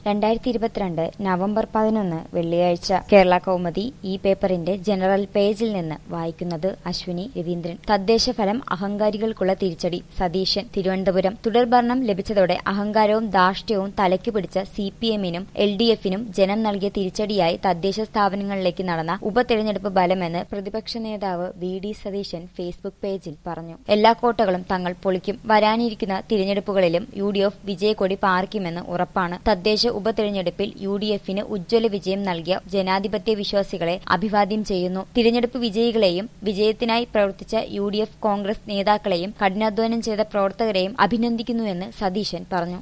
രണ്ടായിരത്തി ഇരുപത്തിരണ്ട് നവംബർ പതിനൊന്ന് വെള്ളിയാഴ്ച കേരള കൗമുദി ഈ പേപ്പറിന്റെ ജനറൽ പേജിൽ നിന്ന് വായിക്കുന്നത് അശ്വിനി രവീന്ദ്രൻ തദ്ദേശ ഫലം അഹങ്കാരികൾക്കുള്ള തിരിച്ചടി സതീശൻ തിരുവനന്തപുരം തുടർഭരണം ലഭിച്ചതോടെ അഹങ്കാരവും ധാർഷ്ട്യവും തലയ്ക്ക് പിടിച്ച സി പി എമ്മിനും എൽ ഡി എഫിനും ജനം നൽകിയ തിരിച്ചടിയായി തദ്ദേശ സ്ഥാപനങ്ങളിലേക്ക് നടന്ന ഉപതെരഞ്ഞെടുപ്പ് ഫലമെന്ന് പ്രതിപക്ഷ നേതാവ് വി ഡി സതീശൻ ഫേസ്ബുക്ക് പേജിൽ പറഞ്ഞു എല്ലാ കോട്ടകളും തങ്ങൾ പൊളിക്കും വരാനിരിക്കുന്ന തിരഞ്ഞെടുപ്പുകളിലും യു ഡി എഫ് വിജയക്കൊടി പാറിക്കുമെന്ന് ഉറപ്പാണ് തദ്ദേശ ഉപതെരഞ്ഞെടുപ്പിൽ യു ഡി എഫിന് ഉജ്ജ്വല വിജയം നൽകിയ ജനാധിപത്യ വിശ്വാസികളെ അഭിവാദ്യം ചെയ്യുന്നു തിരഞ്ഞെടുപ്പ് വിജയികളെയും വിജയത്തിനായി പ്രവർത്തിച്ച യു ഡി എഫ് കോൺഗ്രസ് നേതാക്കളെയും കഠിനാധ്വാനം ചെയ്ത പ്രവർത്തകരെയും അഭിനന്ദിക്കുന്നുവെന്ന് സതീശൻ പറഞ്ഞു